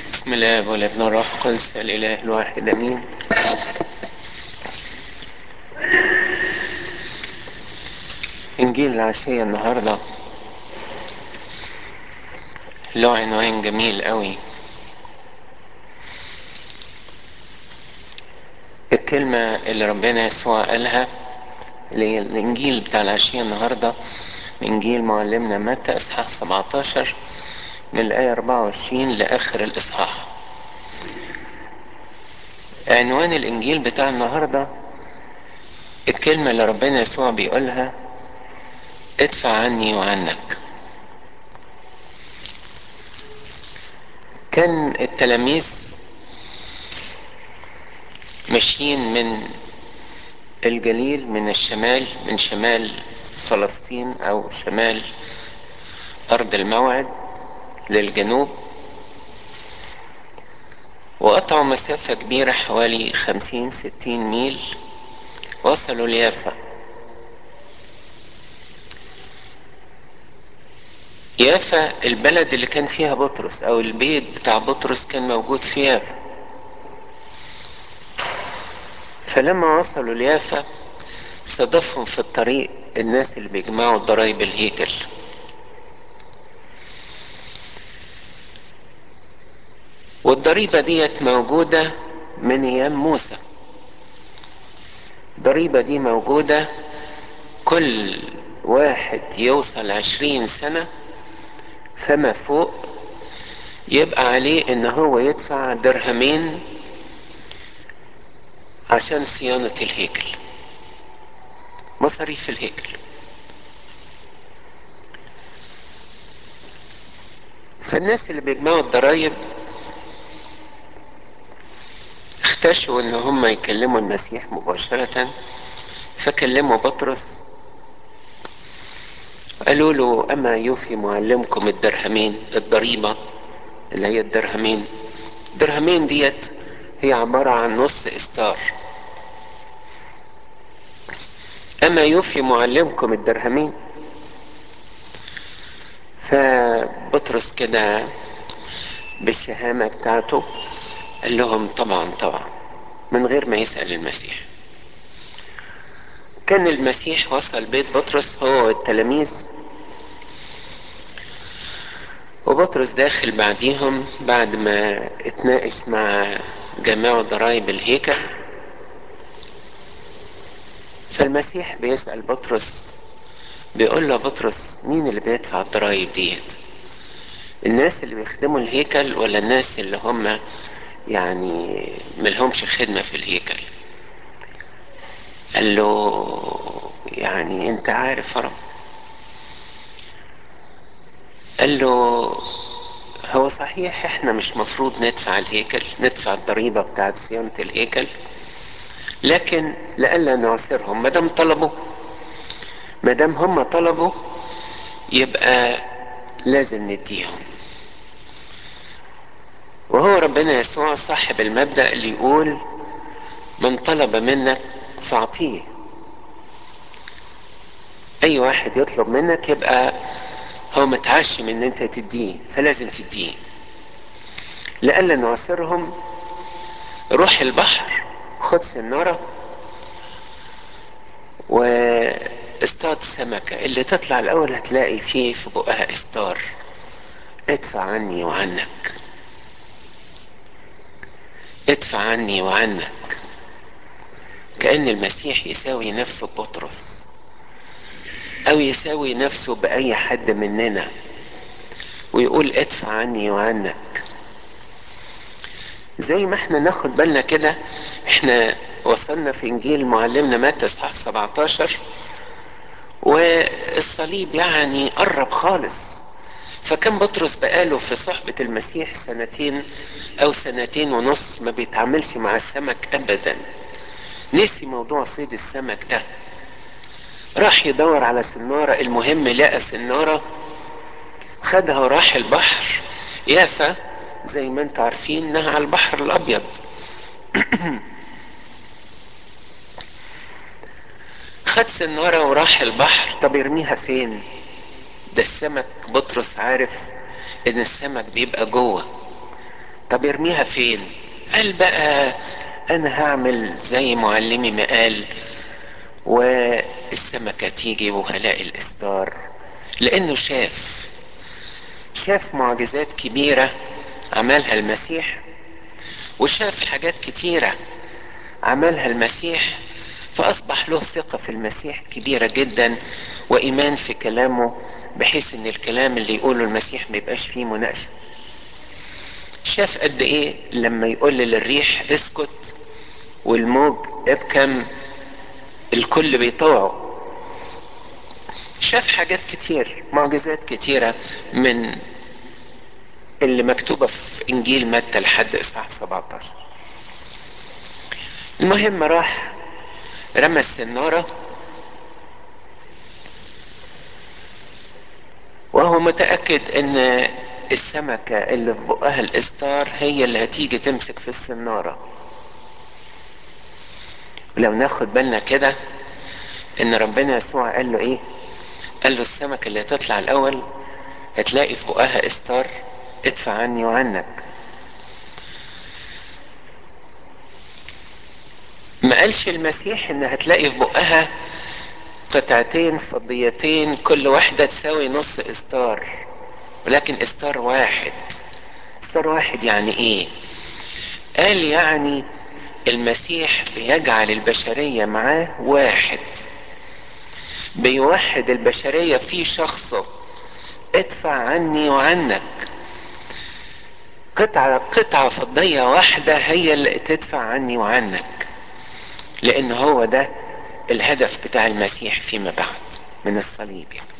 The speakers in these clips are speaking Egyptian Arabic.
بسم الله والابن الروح القدس الاله الواحد امين انجيل العشية النهاردة له عنوان جميل قوي الكلمة اللي ربنا يسوع قالها اللي هي الانجيل بتاع العشية النهاردة انجيل معلمنا متى اصحاح 17 من الاية 24 لاخر الاصحاح عنوان الانجيل بتاع النهاردة الكلمة اللي ربنا يسوع بيقولها ادفع عني وعنك كان التلاميذ ماشيين من الجليل من الشمال من شمال فلسطين او شمال ارض الموعد للجنوب وقطعوا مسافة كبيرة حوالي خمسين ستين ميل وصلوا ليافا يافا البلد اللي كان فيها بطرس او البيت بتاع بطرس كان موجود في يافا فلما وصلوا ليافا صادفهم في الطريق الناس اللي بيجمعوا ضرايب الهيكل والضريبة ديت موجودة من ايام موسى الضريبة دي موجودة كل واحد يوصل عشرين سنة فما فوق يبقى عليه ان هو يدفع درهمين عشان صيانة الهيكل مصاريف الهيكل فالناس اللي بيجمعوا الضرايب اختشوا ان هم يكلموا المسيح مباشرة فكلموا بطرس قالوا له اما يوفي معلمكم الدرهمين الضريبة اللي هي الدرهمين الدرهمين ديت هي عبارة عن نص استار اما يوفي معلمكم الدرهمين فبطرس كده بالشهامة بتاعته قال لهم طبعا طبعا من غير ما يسأل المسيح كان المسيح وصل بيت بطرس هو والتلاميذ وبطرس داخل بعديهم بعد ما اتناقش مع جماعة ضرائب الهيكل فالمسيح بيسأل بطرس بيقول له بطرس مين اللي بيدفع الضرايب ديت الناس اللي بيخدموا الهيكل ولا الناس اللي هم يعني ملهمش خدمة في الهيكل قال له يعني انت عارف يا رب قال له هو صحيح احنا مش مفروض ندفع الهيكل ندفع الضريبة بتاعت صيانة الهيكل لكن لئلا نعسرهم مادام طلبوا مادام هم طلبوا يبقى لازم نديهم وهو ربنا يسوع صاحب المبدأ اللي يقول من طلب منك فاعطيه اي واحد يطلب منك يبقى هو متعشم ان انت تديه فلازم تديه لئلا نعسرهم روح البحر خد سنارة واصطاد سمكة اللي تطلع الاول هتلاقي فيه في بقها استار ادفع عني وعنك ادفع عني وعنك كأن المسيح يساوي نفسه ببطرس او يساوي نفسه باي حد مننا ويقول ادفع عني وعنك زي ما احنا ناخد بالنا كده احنا وصلنا في انجيل معلمنا متى اصحاح 17 والصليب يعني قرب خالص فكان بطرس بقاله في صحبة المسيح سنتين او سنتين ونص ما بيتعاملش مع السمك ابدا نسي موضوع صيد السمك ده راح يدور على سنارة المهم لقى سنارة خدها وراح البحر يافا زي ما انتوا عارفين انها على البحر الابيض خد سنارة وراح البحر طب يرميها فين ده السمك بطرس عارف ان السمك بيبقى جوه طب يرميها فين قال بقى انا هعمل زي معلمي ما قال والسمكة تيجي وهلاقي الاستار لانه شاف شاف معجزات كبيرة عملها المسيح وشاف حاجات كتيرة عملها المسيح فأصبح له ثقة في المسيح كبيرة جدا وإيمان في كلامه بحيث إن الكلام اللي يقوله المسيح ما يبقاش فيه مناقشة شاف قد إيه لما يقول للريح اسكت والموج ابكم الكل بيطوعه شاف حاجات كتير معجزات كتيرة من اللي مكتوبة في إنجيل متى لحد إصحاح 17 المهم راح رمى السنارة وهو متأكد ان السمكة اللي في بقها الاستار هي اللي هتيجي تمسك في السنارة لو ناخد بالنا كده ان ربنا يسوع قال له ايه قال له السمكة اللي هتطلع الاول هتلاقي في بقها استار ادفع عني وعنك ما قالش المسيح ان هتلاقي في بقها قطعتين فضيتين كل واحدة تساوي نص استار ولكن استار واحد استار واحد يعني ايه قال يعني المسيح بيجعل البشرية معاه واحد بيوحد البشرية في شخصه ادفع عني وعنك قطعة قطعة فضية واحدة هي اللي تدفع عني وعنك لان هو ده الهدف بتاع المسيح فيما بعد من الصليب يعني.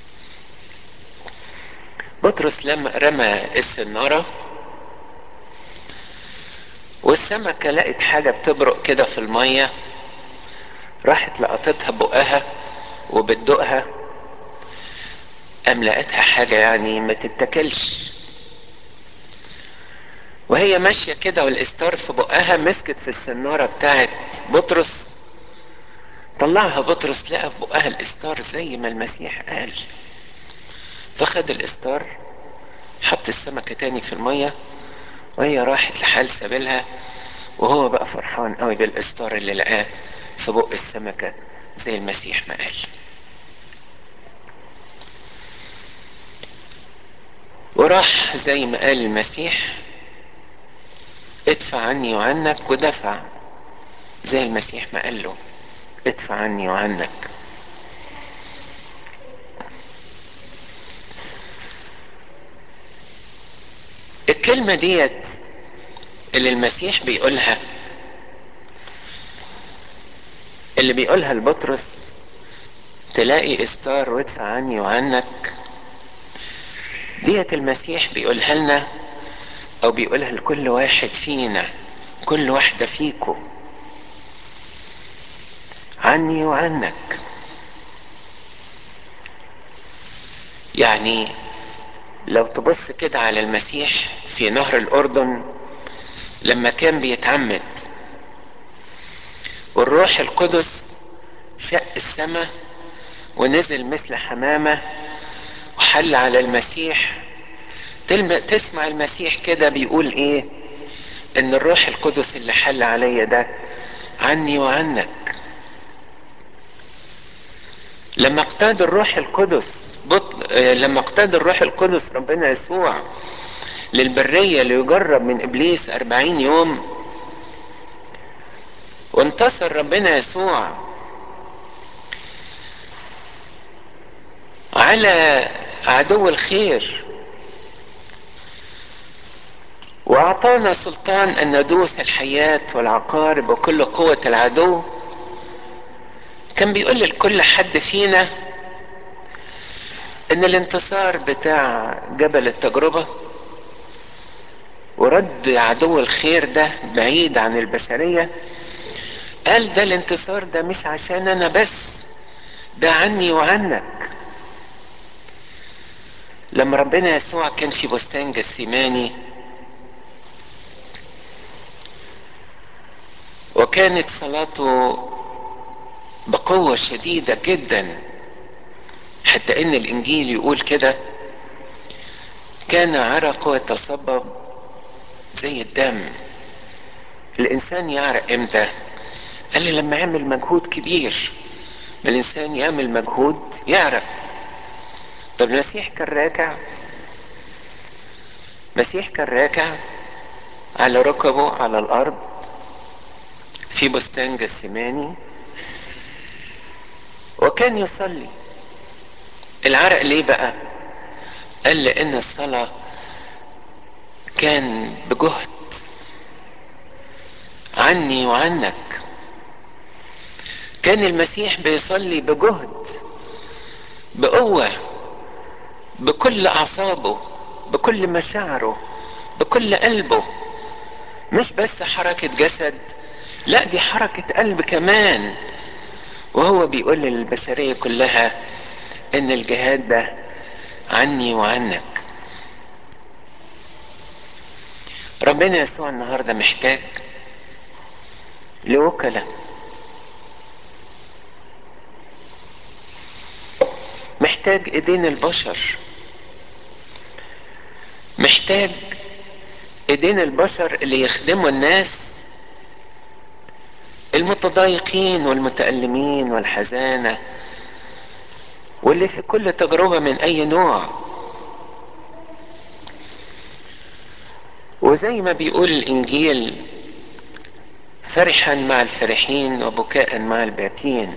بطرس لما رمى السنارة والسمكة لقت حاجة بتبرق كده في المية راحت لقطتها بقها وبتدوقها قام لقتها حاجة يعني ما تتاكلش وهي ماشية كده والاستار في بقها مسكت في السنارة بتاعت بطرس طلعها بطرس لقى في بقها الاستار زي ما المسيح قال فخد الاستار حط السمكة تاني في المية وهي راحت لحال سبيلها وهو بقى فرحان قوي بالاستار اللي لقاه في بق السمكة زي المسيح ما قال وراح زي ما قال المسيح ادفع عني وعنك ودفع زي المسيح ما قال له ادفع عني وعنك الكلمة ديت اللي المسيح بيقولها اللي بيقولها لبطرس تلاقي استار وادفع عني وعنك ديت المسيح بيقولها لنا او بيقولها لكل واحد فينا كل واحدة فيكو عني وعنك يعني لو تبص كده على المسيح في نهر الاردن لما كان بيتعمد والروح القدس شق السماء ونزل مثل حمامة وحل على المسيح تسمع المسيح كده بيقول ايه ان الروح القدس اللي حل عليا ده عني وعنك لما اقتاد الروح القدس بط... لما اقتاد الروح القدس ربنا يسوع للبرية ليجرب من ابليس اربعين يوم وانتصر ربنا يسوع على عدو الخير واعطانا سلطان ان ندوس الحيات والعقارب وكل قوة العدو كان بيقول لكل حد فينا ان الانتصار بتاع جبل التجربة ورد عدو الخير ده بعيد عن البشرية قال ده الانتصار ده مش عشان انا بس ده عني وعنك لما ربنا يسوع كان في بستان جسيماني وكانت صلاته بقوة شديدة جدا حتى ان الانجيل يقول كده كان عرقه يتصبب زي الدم الانسان يعرق امتى قال لي لما يعمل مجهود كبير الانسان يعمل مجهود يعرق طب المسيح كان راكع المسيح كان راكع على ركبه على الارض في بستان جسماني وكان يصلي العرق ليه بقى قال لان الصلاه كان بجهد عني وعنك كان المسيح بيصلي بجهد بقوه بكل اعصابه بكل مشاعره بكل قلبه مش بس حركه جسد لا دي حركه قلب كمان وهو بيقول للبشريه كلها ان الجهاد ده عني وعنك ربنا يسوع النهارده محتاج لوكلاء محتاج ايدين البشر محتاج ايدين البشر اللي يخدموا الناس المتضايقين والمتألمين والحزانة واللي في كل تجربة من أي نوع وزي ما بيقول الإنجيل فرحا مع الفرحين وبكاء مع الباكين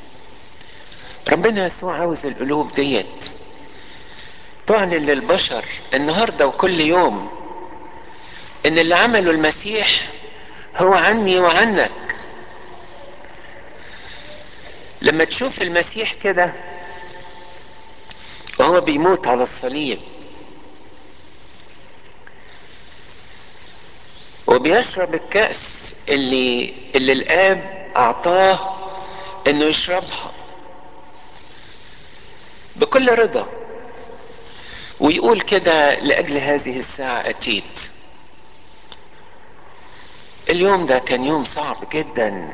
ربنا يسوع عاوز القلوب ديت تعلن للبشر النهارده وكل يوم ان اللي عمله المسيح هو عني وعنك لما تشوف المسيح كده وهو بيموت على الصليب وبيشرب الكأس اللي اللي الآب أعطاه إنه يشربها بكل رضا ويقول كده لأجل هذه الساعة أتيت اليوم ده كان يوم صعب جدا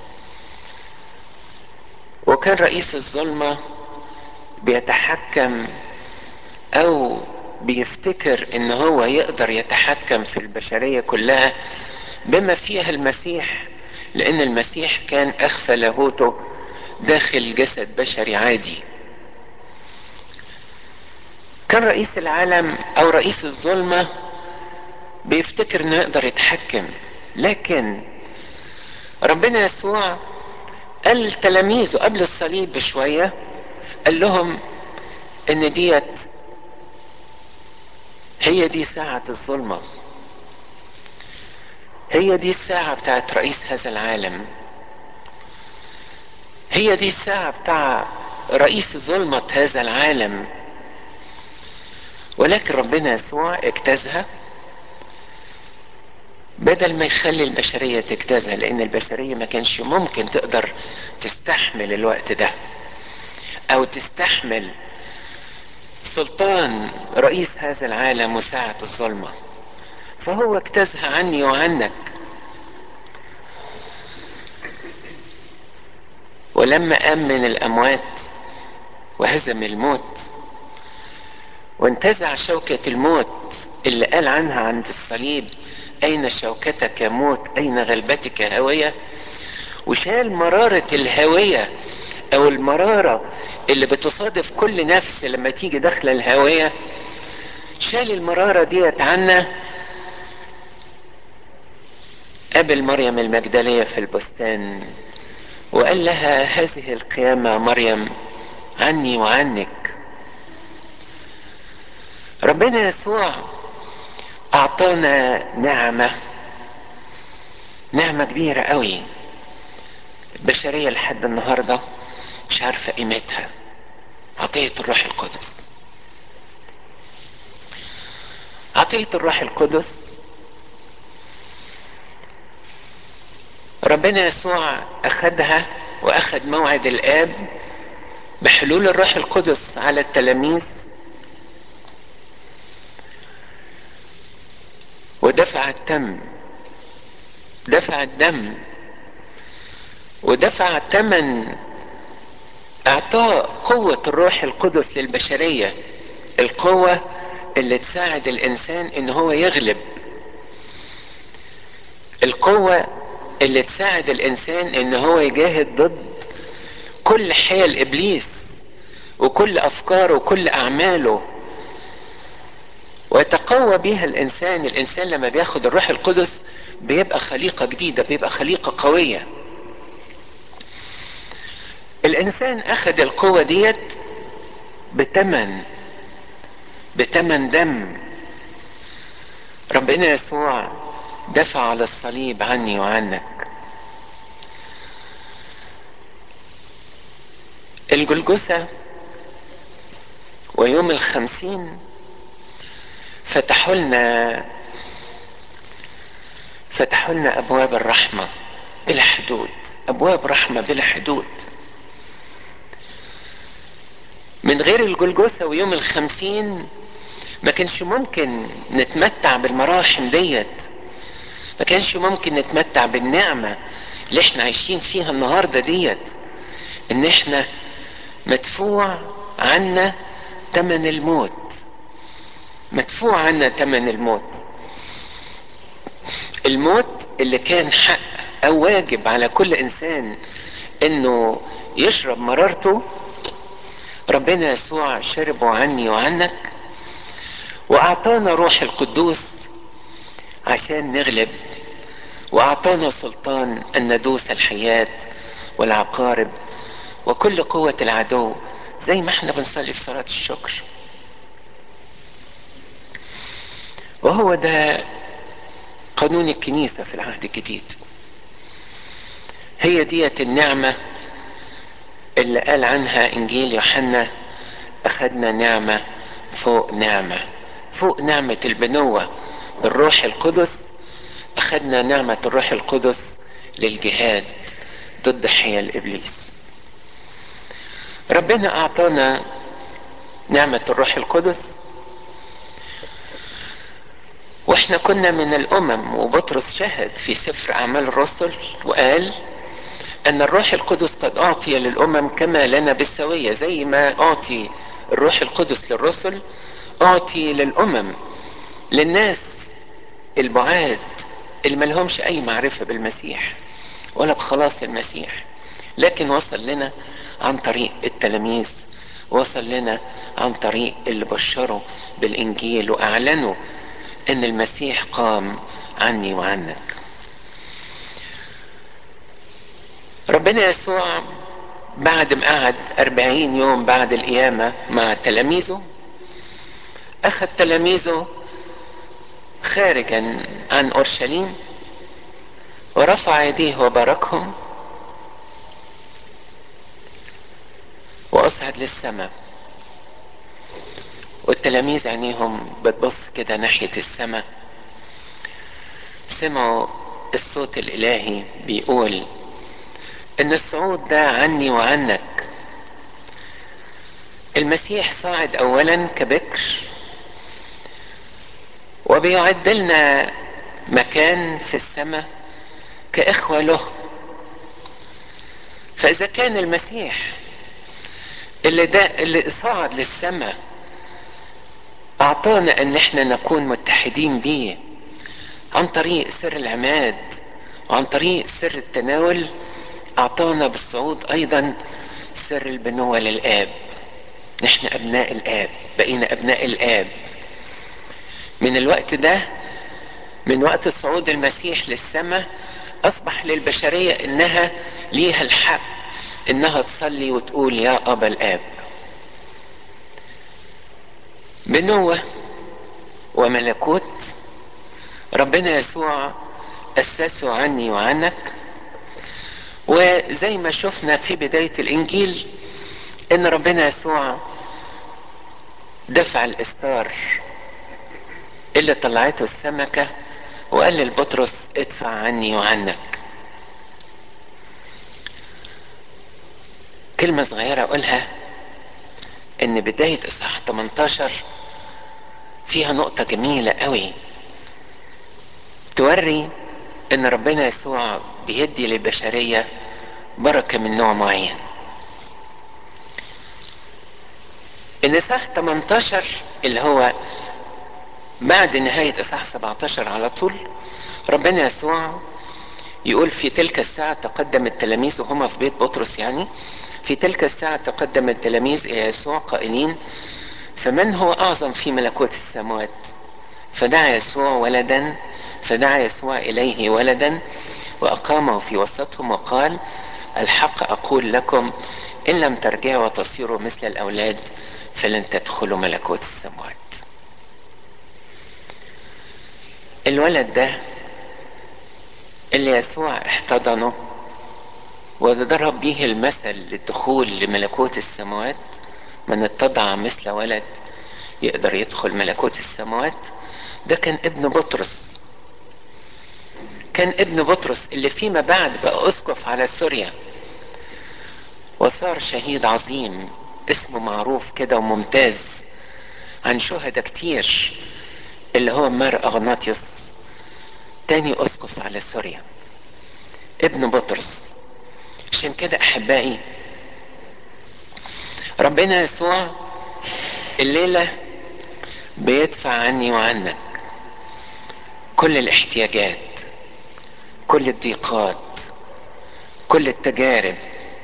وكان رئيس الظلمة بيتحكم أو بيفتكر ان هو يقدر يتحكم في البشريه كلها بما فيها المسيح لان المسيح كان اخفى لاهوته داخل جسد بشري عادي كان رئيس العالم او رئيس الظلمه بيفتكر انه يقدر يتحكم لكن ربنا يسوع قال لتلاميذه قبل الصليب بشويه قال لهم ان ديت هي دي ساعة الظلمة هي دي الساعة بتاعت رئيس هذا العالم هي دي الساعة بتاع رئيس ظلمة هذا العالم ولكن ربنا يسوع اجتازها بدل ما يخلي البشرية تجتازها لأن البشرية ما كانش ممكن تقدر تستحمل الوقت ده أو تستحمل سلطان رئيس هذا العالم وساعة الظلمة فهو اجتازها عني وعنك ولما قام من الأموات وهزم الموت وانتزع شوكة الموت اللي قال عنها عند الصليب أين شوكتك يا موت أين غلبتك هاوية وشال مرارة الهاوية أو المرارة اللي بتصادف كل نفس لما تيجي داخلة الهاوية شال المرارة ديت عنا قابل مريم المجدلية في البستان وقال لها هذه القيامة مريم عني وعنك ربنا يسوع أعطانا نعمة نعمة كبيرة قوي البشرية لحد النهاردة مش عارفة قيمتها عطية الروح القدس عطية الروح القدس ربنا يسوع أخدها وأخد موعد الآب بحلول الروح القدس على التلاميذ ودفع الدم دفع الدم ودفع ثمن اعطاء قوة الروح القدس للبشرية القوة اللي تساعد الانسان ان هو يغلب القوة اللي تساعد الانسان ان هو يجاهد ضد كل حيل ابليس وكل افكاره وكل اعماله ويتقوى بها الانسان الانسان لما بياخد الروح القدس بيبقى خليقة جديدة بيبقى خليقة قوية الانسان اخذ القوة ديت بتمن بتمن دم ربنا يسوع دفع على الصليب عني وعنك الجلجثة ويوم الخمسين فتحوا لنا فتحوا لنا ابواب الرحمة بلا حدود ابواب رحمة بلا حدود من غير الجلجثة ويوم الخمسين ما كانش ممكن نتمتع بالمراحم ديت ما كانش ممكن نتمتع بالنعمة اللي احنا عايشين فيها النهاردة ديت ان احنا مدفوع عنا تمن الموت مدفوع عنا تمن الموت الموت اللي كان حق او واجب على كل انسان انه يشرب مرارته ربنا يسوع شربه عني وعنك واعطانا روح القدوس عشان نغلب واعطانا سلطان ان ندوس الحياة والعقارب وكل قوة العدو زي ما احنا بنصلي في صلاة الشكر وهو ده قانون الكنيسة في العهد الجديد هي ديت النعمة اللي قال عنها انجيل يوحنا اخذنا نعمة فوق نعمة فوق نعمة البنوة الروح القدس اخذنا نعمة الروح القدس للجهاد ضد حيل ابليس ربنا اعطانا نعمة الروح القدس واحنا كنا من الامم وبطرس شهد في سفر اعمال الرسل وقال ان الروح القدس قد اعطي للامم كما لنا بالسوية زي ما اعطي الروح القدس للرسل اعطي للامم للناس البعاد اللي ملهمش اي معرفة بالمسيح ولا بخلاص المسيح لكن وصل لنا عن طريق التلاميذ وصل لنا عن طريق اللي بشروا بالانجيل واعلنوا ان المسيح قام عني وعنك ربنا يسوع بعد ما قعد أربعين يوم بعد القيامة مع تلاميذه أخذ تلاميذه خارجا عن أورشليم ورفع يديه وباركهم وأصعد للسماء والتلاميذ عينيهم بتبص كده ناحية السماء سمعوا الصوت الإلهي بيقول إن الصعود ده عني وعنك المسيح صاعد أولا كبكر وبيعد لنا مكان في السماء كإخوة له فإذا كان المسيح اللي ده اللي صعد للسماء أعطانا أن احنا نكون متحدين بيه عن طريق سر العماد وعن طريق سر التناول أعطانا بالصعود أيضا سر البنوة للآب نحن أبناء الآب بقينا أبناء الآب من الوقت ده من وقت صعود المسيح للسماء أصبح للبشرية إنها ليها الحق إنها تصلي وتقول يا أبا الآب بنوة وملكوت ربنا يسوع أسسه عني وعنك وزي ما شفنا في بداية الإنجيل إن ربنا يسوع دفع الإستار اللي طلعته السمكة وقال للبطرس ادفع عني وعنك كلمة صغيرة أقولها إن بداية إصحاح 18 فيها نقطة جميلة قوي توري إن ربنا يسوع بيدي للبشرية بركة من نوع معين إن إصحاح 18 اللي هو بعد نهاية إصحاح 17 على طول ربنا يسوع يقول في تلك الساعة تقدم التلاميذ وهما في بيت بطرس يعني في تلك الساعة تقدم التلاميذ إلى يسوع قائلين فمن هو أعظم في ملكوت السماوات فدعا يسوع ولدا فدعا يسوع إليه ولدا وأقامه في وسطهم وقال الحق أقول لكم إن لم ترجعوا وتصيروا مثل الأولاد فلن تدخلوا ملكوت السماوات الولد ده اللي يسوع احتضنه وضرب به المثل للدخول لملكوت السماوات من اتضع مثل ولد يقدر يدخل ملكوت السماوات ده كان ابن بطرس كان ابن بطرس اللي فيما بعد بقى اسقف على سوريا وصار شهيد عظيم اسمه معروف كده وممتاز عن شهداء كتير اللي هو مار اغناطيوس تاني اسقف على سوريا ابن بطرس عشان كده احبائي ربنا يسوع الليله بيدفع عني وعنك كل الاحتياجات كل الضيقات كل التجارب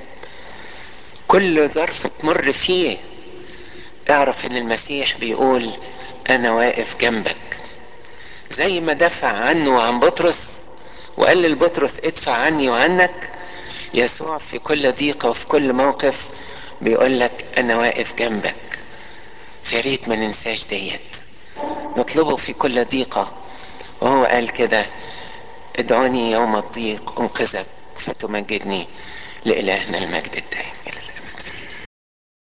كل ظرف تمر فيه اعرف ان المسيح بيقول انا واقف جنبك زي ما دفع عنه وعن بطرس وقال لبطرس ادفع عني وعنك يسوع في كل ضيقة وفي كل موقف بيقول لك انا واقف جنبك فريت ما ننساش ديت نطلبه في كل ضيقة وهو قال كده ادعوني يوم الضيق انقذك فتمجدني لإلهنا المجد الدائم